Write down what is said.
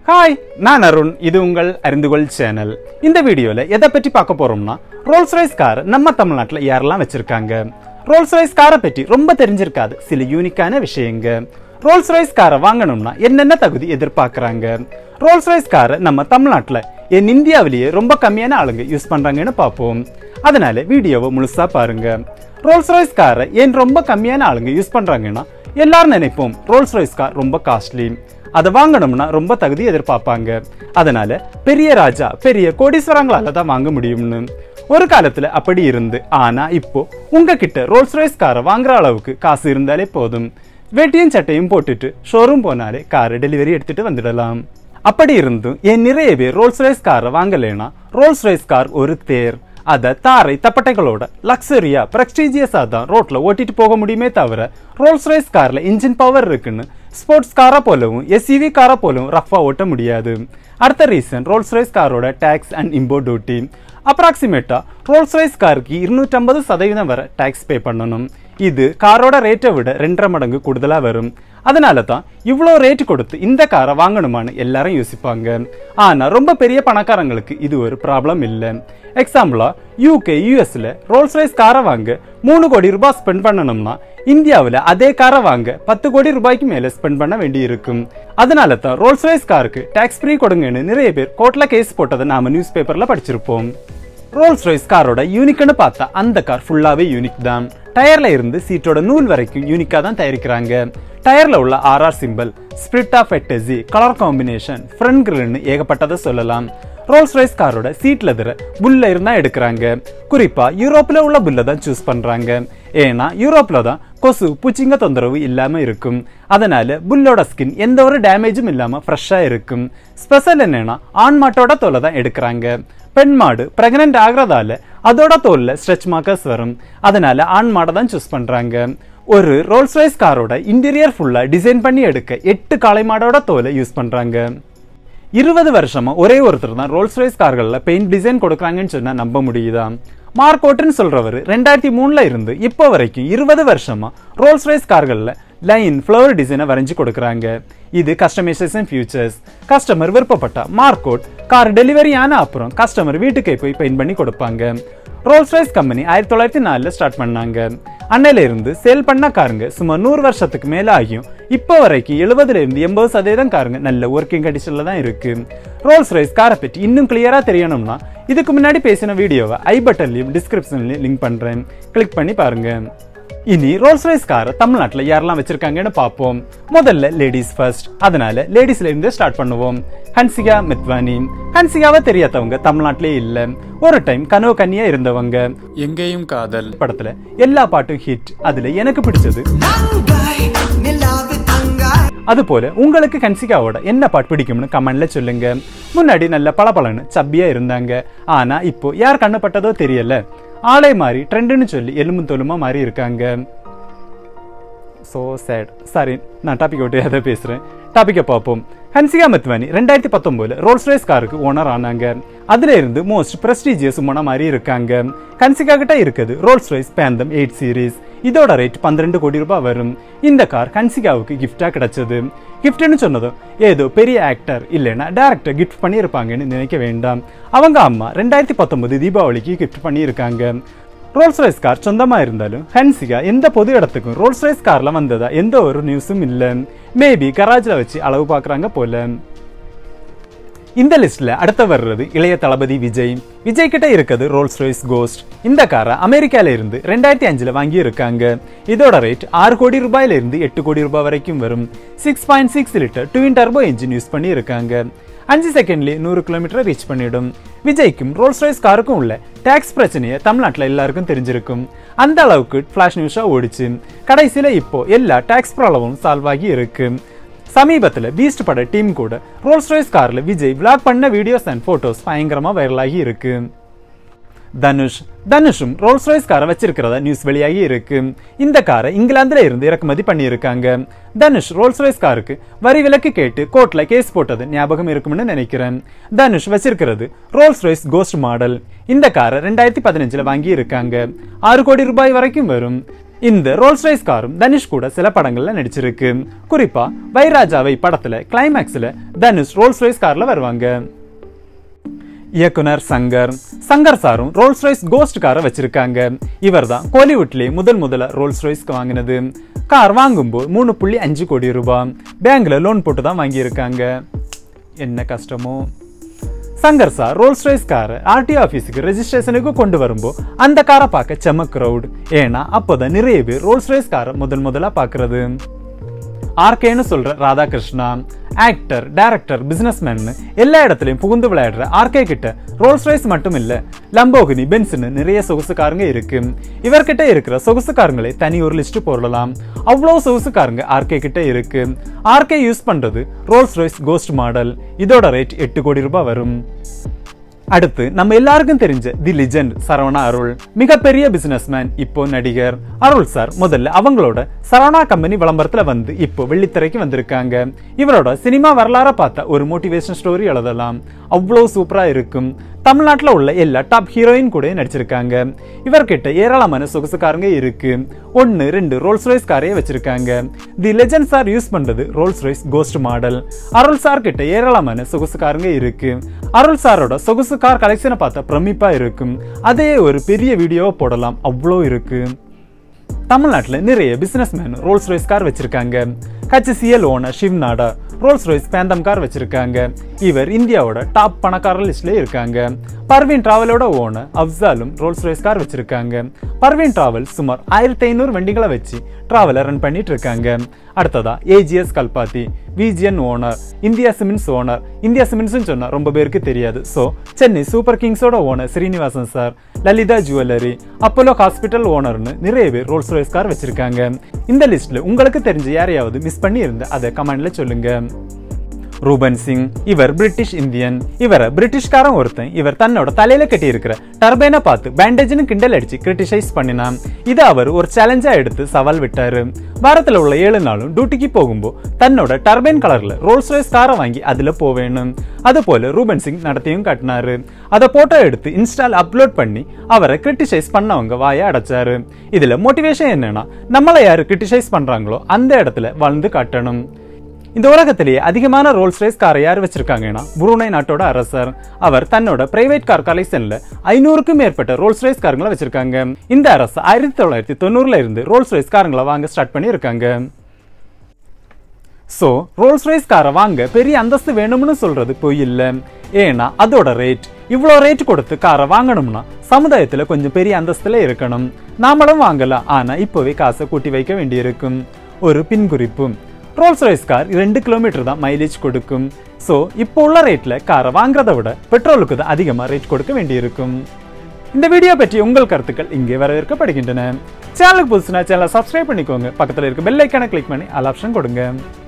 hi நான் அருண் இது உங்கள் அறிந்துகொள் சேனல் இந்த வீடியோல எதை பற்றி பார்க்க போறோம்னா ரோல்ஸ் ராய்ஸ் கார் நம்ம தமிழ்நாட்டில் யாரெல்லாம் வச்சிருக்காங்க ரோல்ஸ் ராய்ஸ் காரை பற்றி ரொம்ப தெரிஞ்சிருக்காது சில யூனிக்கான விஷயங்க ரோல்ஸ் ராய்ஸ் காரை வாங்கணும்னா என்னென்ன தகுதி எதிர்பார்க்கறாங்க ரோல்ஸ் ராய்ஸ் காரை நம்ம தமிழ்நாட்டில் என் இந்தியாவிலேயே ரொம்ப கம்மியான ஆளுங்க யூஸ் பண்றாங்கன்னு பார்ப்போம் அதனால வீடியோவை முழுசா பாருங்க ரோல்ஸ் ராய்ஸ் காரை ஏன் ரொம்ப கம்மியான ஆளுங்க யூஸ் பண்றாங்கன்னா எல்லாரும் நினைப்போம் ரோல்ஸ் ராய்ஸ் கார் ரொம்ப காஸ்ட்லி அதை வாங்கணும்னா ரொம்ப தகுதி எதிர்பார்ப்பாங்க அதனால பெரிய ராஜா பெரிய கோடீஸ்வரங்களால தான் வாங்க முடியும்னு ஒரு காலத்துல அப்படி இருந்து ஆனா இப்போ உங்ககிட்ட ரோல்ஸ் ராய்ஸ் காரை வாங்குற அளவுக்கு காசு இருந்தாலே போதும் வேட்டியும் சட்டையும் போட்டுட்டு ஷோரூம் போனாலே காரை டெலிவரி எடுத்துட்டு வந்துடலாம் அப்படி இருந்தும் ஏன் நிறைய பேர் ரோல்ஸ் ராய்ஸ் காரை வாங்கலைன்னா ரோல்ஸ் ராய்ஸ் கார் ஒரு தேர் அதை தாரை தப்பட்டைகளோட லக்ஸரியா பிரஸ்டீஜியஸா தான் ரோட்ல ஓட்டிட்டு போக முடியுமே தவிர ரோல்ஸ் ராய்ஸ் கார்ல இன்ஜின் பவர் இருக்குன்னு ஸ்போர்ட்ஸ் காரா போலவும் எஸ்யூவி காரா போலவும் ரஃபா ஓட்ட முடியாது அடுத்த ரீசன் ரோல்ஸ் ராய்ஸ் காரோட டேக்ஸ் அண்ட் இம்போர்ட் டியூட்டி அப்ராக்சிமேட்டா ரோல்ஸ் ராய்ஸ் காருக்கு இருநூற்றம்பது சதவீதம் வரை டேக்ஸ் பே பண்ணணும் இது காரோட ரேட்டை விட ரெண்டரை மடங்கு கூடுதலா வரும் அதனால தான் இவ்வளோ ரேட் கொடுத்து இந்த காரை வாங்கணுமான்னு எல்லாரும் யோசிப்பாங்க ஆனா ரொம்ப பெரிய பணக்காரங்களுக்கு இது ஒரு ப்ராப்ளம் இல்லை எக்ஸாம்பிளா யூகே யூஎஸ்ல ரோல்ஸ் ரைஸ் காரை வாங்க மூணு கோடி ரூபாய் ஸ்பெண்ட் பண்ணணும்னா இந்தியாவில் அதே காரை வாங்க பத்து கோடி ரூபாய்க்கு மேல ஸ்பெண்ட் பண்ண வேண்டி இருக்கும் அதனால தான் ரோல்ஸ் ரைஸ் காருக்கு டாக்ஸ் ஃப்ரீ கொடுங்கன்னு நிறைய பேர் கோர்ட்ல கேஸ் போட்டதை நாம நியூஸ் பேப்பர்ல படிச்சிருப்போம் ரோல்ஸ் ராய்ஸ் காரோட யூனிக்னு பார்த்தா அந்த கார் ஃபுல்லாவே யூனிக் தான் டயர்ல இருந்து சீட்டோட நூல் வரைக்கும் யூனிக்கா தான் தயாரிக்கிறாங்க டயர்ல உள்ள RR symbol spirit of ecstasy colour combination front கிரில்னு ஏகப்பட்டதை சொல்லலாம் ரோல்ஸ் ராய்ஸ் காரோட சீட் லெதர் புல்ல இருந்தா எடுக்கிறாங்க குறிப்பா யூரோப்ல உள்ள புல்ல தான் சூஸ் பண்றாங்க ஏன்னா யூரோப்ல தான் கொசு பூச்சிங்க தொந்தரவு இல்லாம இருக்கும் அதனால புல்லோட ஸ்கின் எந்த ஒரு டேமேஜும் இல்லாம ஃப்ரெஷ்ஷா இருக்கும் ஸ்பெஷல் என்னன்னா ஆண் மாட்டோட தோலை தான் எடுக்கிறாங்க பெண் மாடு பிரெக்னென்ட் ஆகிறதால அதோட தோல்ல ஸ்ட்ரெச் மார்க்கர்ஸ் வரும் அதனால ஆண் மாடை தான் சூஸ் பண்றாங்க ஒரு ரோல்ஸ் ராய்ஸ் காரோட இன்டீரியர் ஃபுல்லா டிசைன் பண்ணி எடுக்க எட்டு காளை மாடோட தோலை யூஸ் பண்றாங்க இருபது வருஷமா ஒரே ஒருத்தர் தான் ரோல்ஸ் ராய்ஸ் கார்கள்ல பெயிண்ட் டிசைன் கொடுக்குறாங்கன்னு சொன்னா நம்ப முடியுதா மார்க்கோட்டன் சொல்றவர் ரெண்டாயிரத்தி மூணுல இருந்து இப்போ வரைக்கும் இருபது வருஷமா ரோல்ஸ் ராய்ஸ் கார்கள்ல லைன் ஃப்ளவர் டிசைனை வரைஞ்சு கொடுக்குறாங்க இது கஸ்டமைசேஷன் ஃபியூச்சர்ஸ் கஸ்டமர் விருப்பப்பட்டா மார்க்கோட் கார் டெலிவரி ஆன அப்புறம் கஸ்டமர் வீட்டுக்கே போய் பெயிண்ட் பண்ணி கொடுப்பாங்க ரோல்ஸ் ராய்ஸ் கம்பெனி ஆயிரத்தி தொள்ளாயிரத்தி நாலுல ஸ்டார்ட் பண்ணாங்க அன்னையில இருந்து சேல் பண்ண காருங்க சுமார் நூறு வருஷத்துக்கு மேல ஆகியும் இப்போ வரைக்கும் எழுபதுல இருந்து எண்பது சதவீதம் காருங்க நல்ல ஒர்க்கிங் கண்டிஷன்ல தான் இருக்கு ரோல்ஸ் ராய்ஸ் காரை பற்றி இன்னும் கிளியரா தெரியணும்னா இதுக்கு முன்னாடி பேசின வீடியோவை ஐ பட்டன்லயும் டிஸ்கிரிப்ஷன்லயும் லிங்க் பண்றேன் கிளிக் பண்ணி பாருங்க இனி ரோல்ஸ் ராய்ஸ் காரை தமிழ்நாட்டில் யாரெல்லாம் வச்சிருக்காங்கன்னு பார்ப்போம் முதல்ல லேடிஸ் ஃபர்ஸ்ட் அதனால லேடிஸ்ல இருந்து ஸ்டார்ட் பண்ணுவோம் ஹன்சிகா மித்வானி ஹன்சிகாவை தெரியாதவங்க தமிழ்நாட்டிலே இல்ல ஒரு டைம் கனவு கன்னியா இருந்தவங்க எங்கேயும் காதல் படத்துல எல்லா பாட்டும் ஹிட் அதுல எனக்கு பிடிச்சது நங்காய் நிலாவு தங்காய் அது போல உங்களுக்கு கன்சிகாவோட என்ன பாட்டு பிடிக்கும்னு கமெண்ட்ல சொல்லுங்க முன்னாடி நல்ல பளபளன்னு சப்பியா இருந்தாங்க ஆனா இப்போ யார் கண்ணுப்பட்டதோ தெரியல ஆளே மாறி ட்ரெண்டுன்னு சொல்லி எலும்பு தோலுமா மாறி இருக்காங்க ஸோ சேட் சாரி நான் டாபிக் விட்டு அதை பேசுகிறேன் டாப்பிக்கை பார்ப்போம் ஹன்சிகா மத்வானி ரெண்டாயிரத்தி பத்தொம்போதுல ரோல்ஸ் ரைஸ் காருக்கு ஓனர் ஆனாங்க அதுல இருந்து மோஸ்ட் பிரஸ்டீஜியஸ் உமனா மாதிரி இருக்காங்க ஹன்சிகா கிட்ட இருக்குது Rolls Royce Phantom eight series இதோட ரேட் பன்னிரெண்டு கோடி ரூபாய் வரும் இந்த கார் ஹன்சிகாவுக்கு கிஃப்டா கிடைச்சது கிஃப்ட்னு சொன்னதும் ஏதோ பெரிய ஆக்டர் இல்லைன்னா டேரக்டர் கிஃப்ட் பண்ணியிருப்பாங்கன்னு நினைக்க வேண்டாம் அவங்க அம்மா ரெண்டாயிரத்தி பத்தொன்பது தீபாவளிக்கு கிஃப்ட் பண்ணியிருக்காங்க ரோல்ஸ் ரைஸ் கார் சொந்தமா இருந்தாலும் ஹன்சிகா எந்த பொது இடத்துக்கும் ரோல்ஸ் ரைஸ் கார்ல வந்ததா எந்த ஒரு நியூஸும் இல்ல மேபி கராஜ்ல வச்சு அளவு பாக்குறாங்க போல இந்த லிஸ்ட்ல அடுத்த வர்றது இளைய தளபதி விஜய் விஜய் கிட்ட இருக்குது ரோல்ஸ் ராய்ஸ் கோஸ்ட் இந்த காரை அமெரிக்கால இருந்து ரெண்டாயிரத்தி அஞ்சுல வாங்கி இருக்காங்க இதோட ரேட் ஆறு கோடி ரூபாயில இருந்து எட்டு கோடி ரூபாய் வரைக்கும் வரும் six point six litre twin turbo engine use பண்ணி இருக்காங்க அஞ்சு செகண்ட்லயே நூறு கிலோமீட்டர் ரீச் பண்ணிடும் விஜய்க்கும் ரோல்ஸ் ராய்ஸ் காருக்கும் உள்ள டாக்ஸ் பிரச்சனையை தமிழ்நாட்டில் எல்லாருக்கும் தெரிஞ்சிருக்கும் அந்த அளவுக்கு ஃபிளாஷ் நியூஸா ஓடிச்சு கடைசியில இப்போ எல்லா டாக்ஸ் ப்ராப்ளமும் சால்வ் ஆகி இருக்கு சமீபத்துல பீஸ்ட் பட டீம் கூட ரோல்ஸ் ராய்ஸ் கார்ல விஜய் விளாக் பண்ண வீடியோஸ் அண்ட் போட்டோஸ் பயங்கரமா வைரலாகி இருக்கு தனுஷ் தனுஷும் ரோல்ஸ் ராய்ஸ் காரை வச்சிருக்கிறதா நியூஸ் வெளியாகி இருக்கு இந்த காரை இங்கிலாந்துல இருந்து இறக்குமதி பண்ணியிருக்காங்க தனுஷ் ரோல்ஸ் ராய்ஸ் காருக்கு வரி விலக்கு கேட்டு கோர்ட்ல கேஸ் போட்டது ஞாபகம் இருக்கும்னு நினைக்கிறேன் தனுஷ் வச்சிருக்கிறது ரோல்ஸ் ராய்ஸ் கோஸ்ட் மாடல் இந்த காரை ரெண்டாயிரத்தி பதினஞ்சுல வாங்கி இருக்காங்க ஆறு கோடி ரூபாய் வரைக்கும் வரும் இந்த ரோல்ஸ் ரைஸ் காரும் தனுஷ் கூட சில படங்கள்ல நடிச்சிருக்கு குறிப்பா வைராஜாவை படத்துல கிளைமேக்ஸ்ல தனுஷ் ரோல்ஸ் ரைஸ் கார்ல வருவாங்க இயக்குனர் சங்கர் சங்கர் சாரும் ரோல்ஸ் ராய்ஸ் கோஸ்ட் காரை வச்சிருக்காங்க இவர் தான் கோலிவுட்லேயே முதல் முதல்ல ரோல்ஸ் ராய்ஸ்க்கு வாங்கினது கார் வாங்கும்போது மூணு புள்ளி அஞ்சு கோடி ரூபாய் பேங்க்ல லோன் போட்டு தான் வாங்கியிருக்காங்க என்ன கஷ்டமோ சங்கர் சார் ரோல்ஸ் ராய்ஸ் காரை ஆர்டி ஆஃபீஸுக்கு ரெஜிஸ்ட்ரேஷனுக்கு கொண்டு வரும்போது அந்த காரை பார்க்க செம க்ரௌட் ஏன்னா அப்போதான் நிறைய பேர் ரோல்ஸ் ராய்ஸ் காரை முதல் முதலா பார்க்கறது ஆர்கேன்னு சொல்ற ராதாகிருஷ்ணா ஆக்டர் டைரக்டர் பிசினஸ்மேன் எல்லா இடத்துலயும் புகுந்து விளையாடுற ஆர்கே கிட்ட ரோல்ஸ் ரைஸ் மட்டும் இல்ல லம்போகினி பென்ஸ்னு நிறைய சொகுசுக்காரங்க இருக்கு இவர்கிட்ட இருக்கிற சொகுசுக்காரங்களே தனி ஒரு லிஸ்ட் போடலாம் அவ்வளோ சொகுசுக்காரங்க ஆர்கே கிட்ட இருக்கு ஆர்கே யூஸ் பண்றது ரோல்ஸ் ராய்ஸ் கோஸ்ட் மாடல் இதோட ரேட் எட்டு கோடி ரூபாய் வரும் அடுத்து நம்ம எல்லாருக்கும் தெரிஞ்ச தி லிஜெண்ட் சரவணா அருள் மிகப்பெரிய பிசினஸ்மேன் இப்போ நடிகர் அருள் சார் முதல்ல அவங்களோட சரவணா கம்பெனி விளம்பரத்துல வந்து இப்போ வெள்ளித்திரைக்கு வந்திருக்காங்க இவரோட சினிமா வரலாற பார்த்தா ஒரு மோட்டிவேஷன் ஸ்டோரி எழுதலாம் அவ்வளோ சூப்பரா இருக்கும் தமிழ்நாட்டில் உள்ள எல்லா டாப் ஹீரோயின் கூட நடிச்சிருக்காங்க இவர்கிட்ட ஏராளமான சொகுசுக்காரங்க இருக்கு ஒன்னு ரெண்டு ரோல்ஸ் ரைஸ் காரையே வச்சிருக்காங்க தி லெஜண்ட் சார் யூஸ் பண்றது Rolls Royce Ghost model Arul sir கிட்ட ஏராளமான சொகுசுக்காரங்க இருக்கு அருள் சாரோட சொகுசு கார் கலெக்ஷனை பார்த்தா பிரமிப்பா இருக்கும் அதே ஒரு பெரிய வீடியோவை போடலாம் அவ்வளோ இருக்கு தமிழ்நாட்டில் நிறைய businessman Rolls Royce car வச்சிருக்காங்க HCL owner Shiv Nadar Rolls Royce phantom car வச்சிருக்காங்க இவர் இந்தியாவோட டாப் பணக்காரர் லிஸ்ட்ல இருக்காங்க பர்வீன் டிராவலோட ஓனர் அப்சாலும் ரோல்ஸ் ராய்ஸ் கார் வச்சிருக்காங்க பர்வீன் டிராவல் சுமார் ஆயிரத்தி ஐநூறு வண்டிகளை வச்சு டிராவலை ரன் பண்ணிட்டு இருக்காங்க அடுத்ததா AGS Kalpathi VGN owner India Cements owner India Cements சொன்னா ரொம்ப பேருக்கு தெரியாது ஸோ சென்னை சூப்பர் கிங்ஸோட owner Srinivasan sir Lalitha jewellery Apollo hospital ஓனர்னு நிறைய பேர் ரோல்ஸ் ராய்ஸ் கார் வச்சிருக்காங்க இந்த லிஸ்ட்ல உங்களுக்கு தெரிஞ்ச யாரையாவது மிஸ் பண்ணி இருந்தா அதை கமெண்ட்ல சொல்லுங்க ரூபன் சிங் இவர் பிரிட்டிஷ் இந்தியன் இவரை பிரிட்டிஷ்காரன் ஒருத்தன் இவர் தன்னோட தலையில கட்டி இருக்கிற டர்பைனை பார்த்து பேண்டேஜ்னு கிண்டல் அடிச்சு கிரிட்டிசைஸ் பண்ணினான் இதை அவர் ஒரு சேலஞ்சா எடுத்து சவால் விட்டாரு வாரத்துல உள்ள ஏழு நாளும் டியூட்டிக்கு போகும்போது தன்னோட டர்பைன் கலர்ல ரோல்ஸ் ராய்ஸ் காரை வாங்கி அதுல போவேணும் அது போல ரூபன் சிங் நடத்தியும் காட்டினாரு அதை போட்டோ எடுத்து இன்ஸ்டால் அப்லோட் பண்ணி அவரை கிரிட்டிசைஸ் பண்ணவங்க வாயை அடைச்சாரு இதுல மோட்டிவேஷன் என்னன்னா நம்மளை யாரு கிரிட்டிசைஸ் பண்றாங்களோ அந்த இடத்துல வாழ்ந்து காட்டணும் இந்த உலகத்திலேயே அதிகமான ரோல்ஸ் ரைஸ் காரை யார் வச்சிருக்காங்கன்னா புரூனை நாட்டோட அரசர் அவர் தன்னோட பிரைவேட் கார் கலெக்ஷன்ல ஐநூறுக்கும் மேற்பட்ட ரோல்ஸ் ரைஸ் காருங்களை வச்சிருக்காங்க இந்த அரசு ஆயிரத்தி தொள்ளாயிரத்தி தொண்ணூறுல இருந்து ரோல்ஸ் ரைஸ் காருங்களை வாங்க ஸ்டார்ட் பண்ணி இருக்காங்க ஸோ ரோல்ஸ் ரைஸ் காரை வாங்க பெரிய அந்தஸ்து வேணும்னு சொல்றது பொய் இல்லை ஏன்னா அதோட ரேட் இவ்வளோ ரேட் கொடுத்து காரை வாங்கணும்னா சமுதாயத்தில் கொஞ்சம் பெரிய அந்தஸ்துல இருக்கணும் நாமளும் வாங்கலாம் ஆனா இப்போவே காசை கூட்டி வைக்க வேண்டியிருக்கும் ஒரு பின் குறிப்பு ரோல்ஸ் ரைஸ் கார் ரெண்டு கிலோமீட்டர் தான் மைலேஜ் கொடுக்கும் ஸோ இப்போ உள்ள ரேட்ல காரை வாங்குறதை விட பெட்ரோலுக்கு தான் அதிகமாக ரேட் கொடுக்க வேண்டியிருக்கும் இந்த வீடியோ பற்றி உங்கள் கருத்துக்கள் இங்கே வரவேற்கப்படுகின்றன சேனலுக்கு புதுசுனா சேனலை சப்ஸ்கிரைப் பண்ணிக்கோங்க பக்கத்தில் இருக்க பெல் ஐக்கானை கிளிக் பண்ணி ஆல் ஆப்ஷன் கொடுங்க